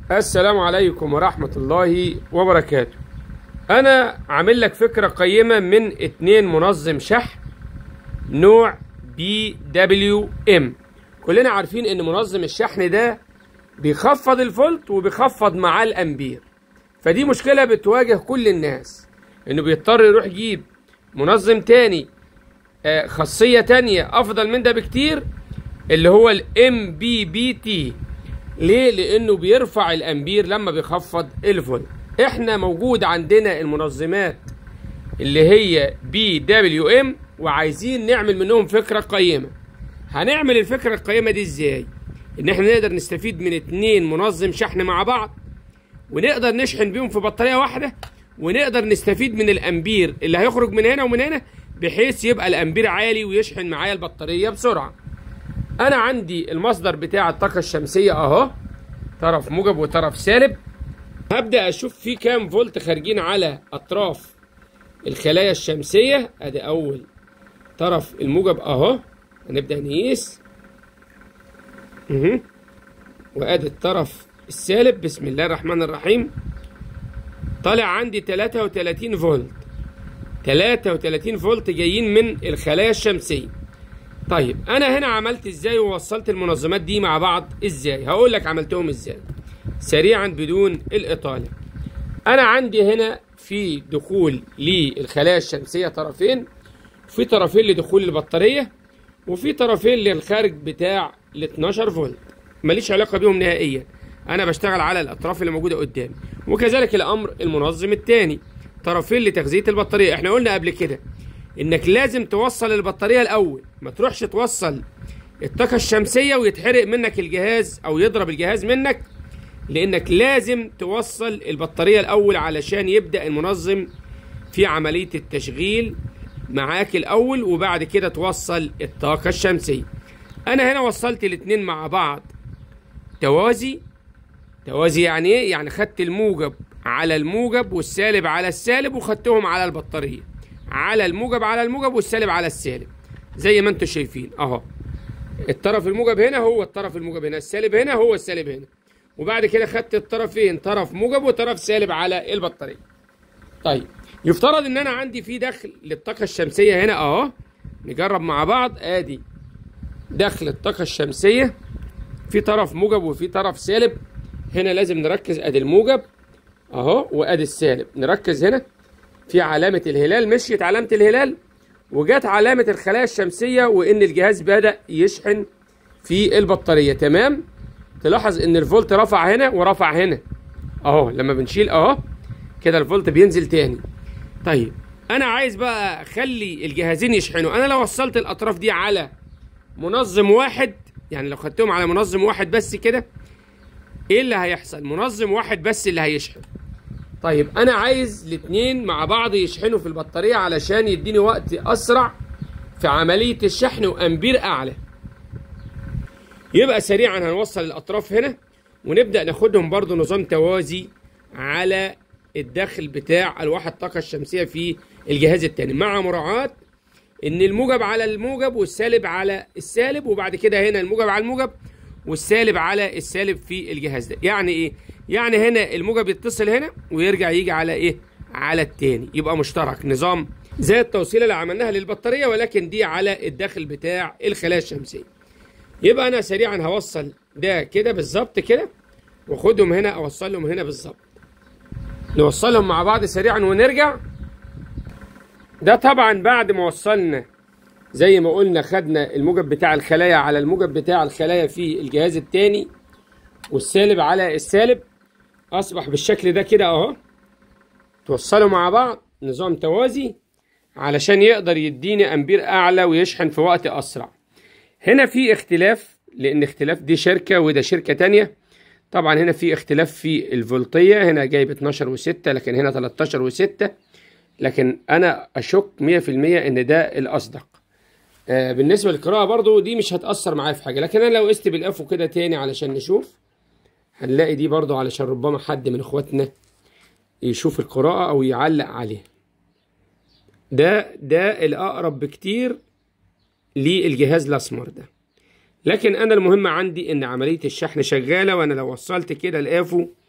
السلام عليكم ورحمة الله وبركاته أنا عامل لك فكرة قيمة من اتنين منظم شحن نوع بي دبليو ام كلنا عارفين ان منظم الشحن ده بيخفض الفولت وبيخفض معاه الامبير فدي مشكلة بتواجه كل الناس انه بيضطر يروح يجيب منظم تاني آه، خاصية تانية افضل من ده بكتير اللي هو الام بي بي تي ليه لانه بيرفع الامبير لما بيخفض الفولت احنا موجود عندنا المنظمات اللي هي بي دبليو ام وعايزين نعمل منهم فكره قيمه هنعمل الفكره القيمه دي ازاي ان احنا نقدر نستفيد من اتنين منظم شحن مع بعض ونقدر نشحن بيهم في بطاريه واحده ونقدر نستفيد من الامبير اللي هيخرج من هنا ومن هنا بحيث يبقى الامبير عالي ويشحن معايا البطاريه بسرعه انا عندي المصدر بتاع الطاقه الشمسيه اهو طرف موجب وطرف سالب هبدا اشوف في كام فولت خارجين على اطراف الخلايا الشمسيه ادي اول طرف الموجب اهو هنبدا نقيس اهو وادي الطرف السالب بسم الله الرحمن الرحيم طالع عندي 33 فولت 33 فولت جايين من الخلايا الشمسيه طيب انا هنا عملت ازاي ووصلت المنظمات دي مع بعض ازاي هقول لك عملتهم ازاي سريعا بدون الاطاله انا عندي هنا في دخول للخلايا الشمسيه طرفين في طرفين لدخول البطاريه وفي طرفين للخارج بتاع ال 12 فولت ماليش علاقه بيهم نهائيا انا بشتغل على الاطراف اللي موجوده قدامي وكذلك الامر المنظم الثاني طرفين لتغذيه البطاريه احنا قلنا قبل كده انك لازم توصل البطاريه الاول ما تروحش توصل الطاقه الشمسيه ويتحرق منك الجهاز او يضرب الجهاز منك لانك لازم توصل البطاريه الاول علشان يبدا المنظم في عمليه التشغيل معاك الاول وبعد كده توصل الطاقه الشمسيه انا هنا وصلت الاتنين مع بعض توازي توازي يعني ايه يعني خدت الموجب على الموجب والسالب على السالب وخدتهم على البطاريه على الموجب على الموجب والسالب على السالب زي ما انتم شايفين اهو الطرف الموجب هنا هو الطرف الموجب هنا السالب هنا هو السالب هنا وبعد كده خدت الطرفين طرف موجب وطرف سالب على البطاريه طيب يفترض ان انا عندي في دخل للطاقه الشمسيه هنا اهو نجرب مع بعض ادي دخل الطاقه الشمسيه في طرف موجب وفي طرف سالب هنا لازم نركز ادي الموجب اهو وادي السالب نركز هنا في علامة الهلال مشيت علامة الهلال وجت علامة الخلايا الشمسية وإن الجهاز بدأ يشحن في البطارية تمام تلاحظ إن الفولت رفع هنا ورفع هنا أهو لما بنشيل أهو كده الفولت بينزل تاني طيب أنا عايز بقى أخلي الجهازين يشحنوا أنا لو وصلت الأطراف دي على منظم واحد يعني لو خدتهم على منظم واحد بس كده إيه اللي هيحصل منظم واحد بس اللي هيشحن طيب انا عايز الاثنين مع بعض يشحنوا في البطاريه علشان يديني وقت اسرع في عمليه الشحن وامبير اعلى يبقى سريعا هنوصل الاطراف هنا ونبدا ناخدهم برضو نظام توازي على الداخل بتاع الواح الطاقه الشمسيه في الجهاز الثاني مع مراعاه ان الموجب على الموجب والسالب على السالب وبعد كده هنا الموجب على الموجب والسالب على السالب في الجهاز ده يعني ايه يعني هنا الموجب يتصل هنا ويرجع يجي على ايه على التاني يبقى مشترك نظام زي التوصيله اللي عملناها للبطاريه ولكن دي على الداخل بتاع الخلايا الشمسيه يبقى انا سريعا هوصل ده كده بالظبط كده واخدهم هنا اوصلهم هنا بالظبط نوصلهم مع بعض سريعا ونرجع ده طبعا بعد ما وصلنا زي ما قلنا خدنا الموجب بتاع الخلايا على الموجب بتاع الخلايا في الجهاز الثاني والسالب على السالب اصبح بالشكل ده كده اهو توصلوا مع بعض نظام توازي علشان يقدر يديني امبير اعلى ويشحن في وقت اسرع هنا في اختلاف لان اختلاف دي شركه وده شركه تانية طبعا هنا في اختلاف في الفولتيه هنا جايب 12 و6 لكن هنا 13 و6 لكن انا اشك 100% ان ده الاصدق آه بالنسبه للقراءه برضو دي مش هتاثر معايا في حاجه لكن انا لو قست بالافو كده تاني علشان نشوف هنلاقي دي برضو علشان ربما حد من اخواتنا يشوف القراءة او يعلق عليها ده ده الاقرب بكتير للجهاز الاسمر ده لكن انا المهم عندي ان عملية الشحن شغالة وانا لو وصلت كده الافو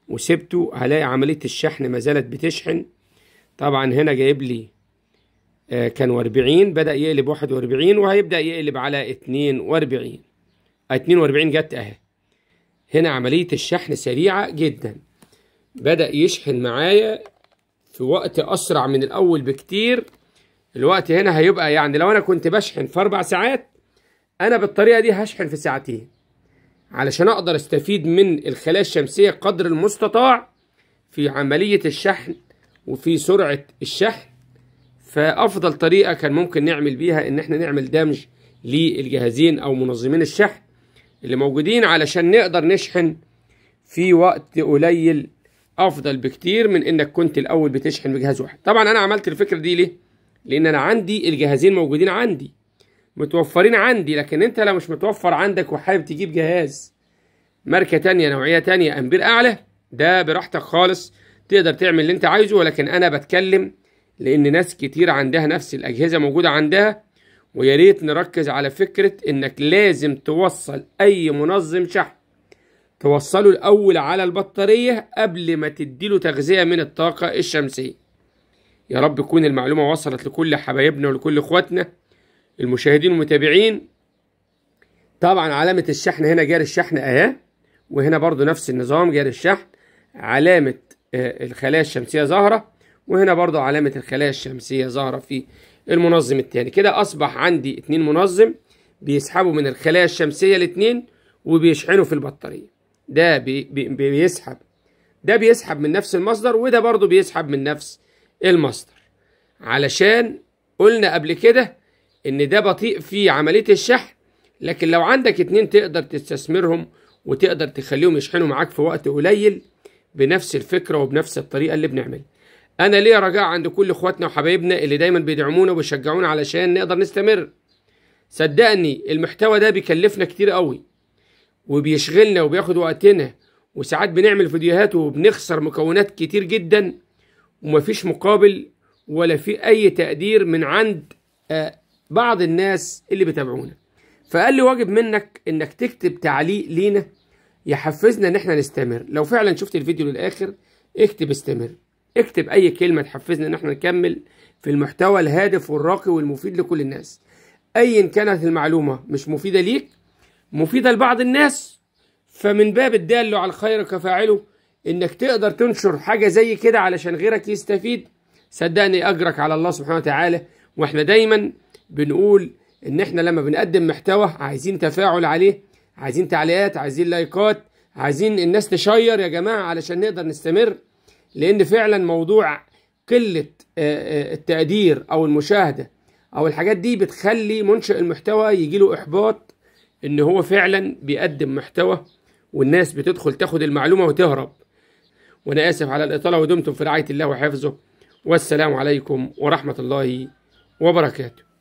وسبته هلاقي عملية الشحن ما زالت بتشحن طبعا هنا جايب لي آه، كان 40 بدأ يقلب 41 وهيبدأ يقلب على 42 آه، 42 جت اهي هنا عملية الشحن سريعة جدا بدأ يشحن معايا في وقت أسرع من الأول بكتير الوقت هنا هيبقى يعني لو أنا كنت بشحن في أربع ساعات أنا بالطريقة دي هشحن في ساعتين علشان أقدر أستفيد من الخلايا الشمسية قدر المستطاع في عملية الشحن وفي سرعة الشحن فأفضل طريقة كان ممكن نعمل بيها إن إحنا نعمل دمج للجهازين أو منظمين الشحن اللي موجودين علشان نقدر نشحن في وقت قليل افضل بكتير من انك كنت الاول بتشحن بجهاز واحد طبعا انا عملت الفكره دي ليه لان انا عندي الجهازين موجودين عندي متوفرين عندي لكن انت لو مش متوفر عندك وحابب تجيب جهاز ماركه تانية نوعيه تانية امبير اعلى ده براحتك خالص تقدر تعمل اللي انت عايزه ولكن انا بتكلم لان ناس كتير عندها نفس الاجهزه موجوده عندها ويا ريت نركز على فكره انك لازم توصل اي منظم شحن توصله الأول على البطارية قبل ما تديله تغذية من الطاقة الشمسية يا رب تكون المعلومة وصلت لكل حبايبنا ولكل اخواتنا المشاهدين والمتابعين طبعا علامة الشحن هنا جاري الشحن اهي وهنا برضو نفس النظام جاري الشحن علامة آه، الخلايا الشمسية ظاهرة وهنا برضو علامة الخلايا الشمسية ظاهرة في المنظم التاني كده أصبح عندي اتنين منظم بيسحبوا من الخلايا الشمسية الاتنين وبيشحنوا في البطارية ده بي بي بيسحب ده بيسحب من نفس المصدر وده برضو بيسحب من نفس المصدر علشان قلنا قبل كده ان ده بطيء في عملية الشحن لكن لو عندك اتنين تقدر تستثمرهم وتقدر تخليهم يشحنوا معاك في وقت قليل بنفس الفكرة وبنفس الطريقة اللي بنعملها انا ليا رجاء عند كل اخواتنا وحبايبنا اللي دايما بيدعمونا وبيشجعونا علشان نقدر نستمر صدقني المحتوى ده بيكلفنا كتير قوي وبيشغلنا وبياخد وقتنا وساعات بنعمل فيديوهات وبنخسر مكونات كتير جدا ومفيش مقابل ولا في اي تقدير من عند آه، بعض الناس اللي بيتابعونا فقال لي واجب منك انك تكتب تعليق لينا يحفزنا ان احنا نستمر لو فعلا شفت الفيديو للاخر اكتب استمر اكتب اي كلمه تحفزنا ان احنا نكمل في المحتوى الهادف والراقي والمفيد لكل الناس ايا كانت المعلومه مش مفيده ليك مفيدة لبعض الناس فمن باب الدال على الخير كفاعله انك تقدر تنشر حاجة زي كده علشان غيرك يستفيد صدقني اجرك على الله سبحانه وتعالى واحنا دايما بنقول ان احنا لما بنقدم محتوى عايزين تفاعل عليه عايزين تعليقات عايزين لايكات عايزين الناس تشير يا جماعة علشان نقدر نستمر لان فعلا موضوع قلة آه، آه، التقدير او المشاهدة او الحاجات دي بتخلي منشئ المحتوى يجيله احباط ان هو فعلا بيقدم محتوى والناس بتدخل تاخد المعلومة وتهرب وانا اسف على الاطالة ودمتم في رعاية الله وحفظه والسلام عليكم ورحمة الله وبركاته